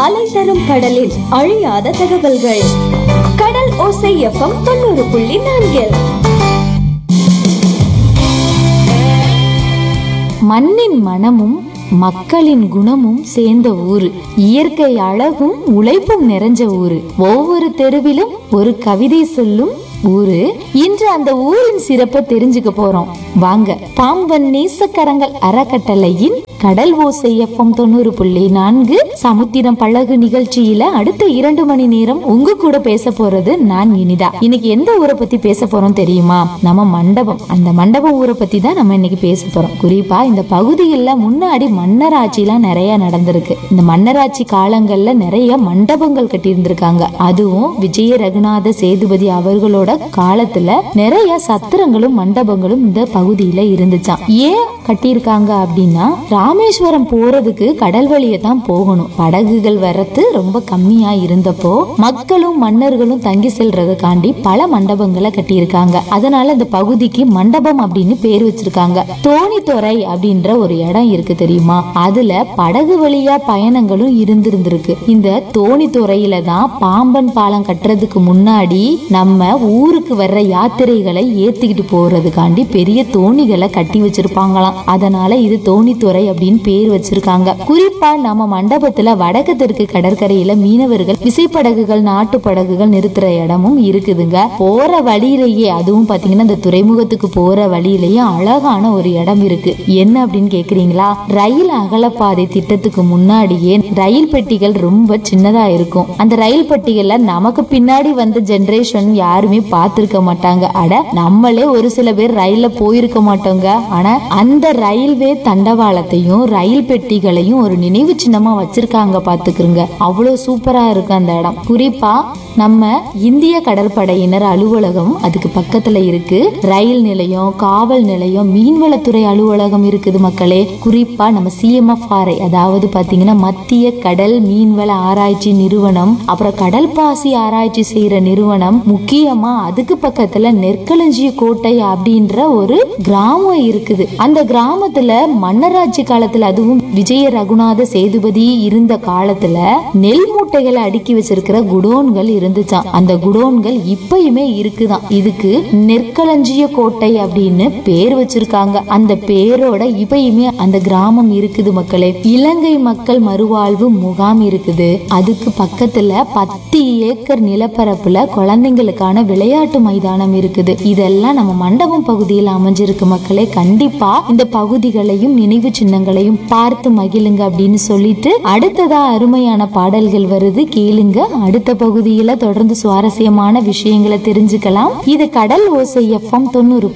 அலை தரும் கடலில் அழியாத தகவல்கள் கடல் ஓசை எஃப்எம் தொண்ணூறு புள்ளி நான்கில் மண்ணின் மனமும் மக்களின் குணமும் சேர்ந்த ஊரு இயற்கை அழகும் உழைப்பும் நிறைஞ்ச ஊரு ஒவ்வொரு தெருவிலும் ஒரு கவிதை சொல்லும் ஊரு இன்று அந்த ஊரின் சிறப்பை தெரிஞ்சுக்க போறோம் வாங்க பாம்பன் நேசக்கரங்கள் அறக்கட்டளையின் கடல் ஓசை எஃப்எம் தொண்ணூறு புள்ளி நான்கு சமுத்திரம் பழகு நிகழ்ச்சியில அடுத்த இரண்டு மணி நேரம் உங்க கூட பேச போறது நான் இனிதா இன்னைக்கு எந்த ஊரை பத்தி பேச போறோம் தெரியுமா நம்ம மண்டபம் அந்த மண்டபம் ஊரை பத்தி தான் நம்ம இன்னைக்கு பேச போறோம் குறிப்பா இந்த பகுதிகளில் முன்னாடி மன்னராட்சிலாம் நிறைய நடந்திருக்கு இந்த மன்னராட்சி காலங்கள்ல நிறைய மண்டபங்கள் கட்டியிருந்திருக்காங்க அதுவும் விஜய ரகுநாத சேதுபதி அவர்களோட காலத்துல நிறைய சத்திரங்களும் மண்டபங்களும் இந்த பகுதியில இருந்துச்சாம் ஏன் கட்டியிருக்காங்க அப்படின்னா ராமேஸ்வரம் போறதுக்கு கடல் வழியை தான் போகணும் படகுகள் வரத்து ரொம்ப கம்மியா இருந்தப்போ மக்களும் மன்னர்களும் தங்கி செல்றதுக்காண்டி பல மண்டபங்களை கட்டியிருக்காங்க அதனால இந்த பகுதிக்கு மண்டபம் அப்படின்னு பேர் வச்சிருக்காங்க தோணித்துறை அப்படின்ற ஒரு இடம் இருக்கு தெரியுமா அதுல படகு வழியா பயணங்களும் இருந்திருந்திருக்கு இந்த தோணித்துறையில தான் பாம்பன் பாலம் கட்டுறதுக்கு முன்னாடி நம்ம ஊருக்கு வர்ற யாத்திரைகளை ஏத்திக்கிட்டு போறதுக்காண்டி பெரிய தோணிகளை கட்டி வச்சிருப்பாங்களாம் அதனால இது தோணித்துறை அப்படின்னு பேர் வச்சிருக்காங்க குறிப்பா நம்ம மண்டபத்துல வடக்கு தெற்கு கடற்கரையில மீனவர்கள் விசைப்படகுகள் நாட்டு படகுகள் நிறுத்துற இடமும் இருக்குதுங்க போற வழியிலேயே அதுவும் பாத்தீங்கன்னா இந்த துறைமுகத்துக்கு போற வழியிலேயே அழகான ஒரு இடம் இருக்கு என்ன அப்படின்னு கேக்குறீங்களா ரயில் அகலப்பாதை திட்டத்துக்கு முன்னாடியே ரயில் பெட்டிகள் ரொம்ப சின்னதா இருக்கும் அந்த ரயில் பெட்டிகள்ல நமக்கு பின்னாடி வந்த ஜெனரேஷன் யாருமே பார்த்திருக்க மாட்டாங்க அட நம்மளே ஒரு சில பேர் ரயில்ல போயிருக்க மாட்டோங்க ஆனா அந்த ரயில்வே தண்டவாளத்தையும் ரயில் பெட்டிகளையும் ஒரு நினைவு சின்னமா வச்சிருக்காங்க பாத்துக்கிறங்க அவ்வளவு சூப்பரா இருக்கு அந்த இடம் குறிப்பா நம்ம இந்திய கடற்படையினர் அலுவலகம் அதுக்கு பக்கத்துல இருக்கு ரயில் நிலையம் காவல் நிலையம் மீன்வளத்துறை அலுவலகம் இருக்குது மக்களே குறிப்பா நம்ம சிஎம்எஃப்ஆர்ஐ அதாவது பாத்தீங்கன்னா மத்திய கடல் மீன்வள ஆராய்ச்சி நிறுவனம் அப்புறம் கடல் பாசி ஆராய்ச்சி செய்யற நிறுவனம் முக்கியமா அதுக்கு பக்கத்துல நெற்களஞ்சிய கோட்டை அப்படின்ற ஒரு கிராமம் இருக்குது அந்த கிராமத்துல மன்னராட்சி காலத்துல அதுவும் விஜய ரகுநாத சேதுபதி இருந்த காலத்துல நெல் மூட்டைகளை அடுக்கி வச்சிருக்கிற குடோன்கள் இருந்துச்சாம் அந்த குடோன்கள் இப்பயுமே இருக்குதாம் இதுக்கு நெற்களஞ்சிய கோட்டை அப்படின்னு பேர் வச்சிருக்காங்க அந்த பேரோட இப்பயுமே அந்த கிராமம் இருக்குது மக்களே இலங்கை மக்கள் மறுவாழ்வு முகாம் இருக்குது அதுக்கு பக்கத்துல பத்து ஏக்கர் நிலப்பரப்புல குழந்தைங்களுக்கான விளையாட்டு மைதானம் இருக்குது இதெல்லாம் நம்ம மண்டபம் பகுதியில் அமைஞ்சிருக்கு மக்களே கண்டிப்பா இந்த பகுதிகளையும் நினைவு சின்னங்களையும் பார்த்து மகிழுங்க அப்படின்னு சொல்லிட்டு அடுத்ததா அருமையான பாடல்கள் வருது கேளுங்க அடுத்த பகுதியில தொடர்ந்து சுவாரஸ்யமான விஷயங்களை தெரிஞ்சுக்கலாம் இது கடல் ஓசை எஃப்எம் தொண்ணூறு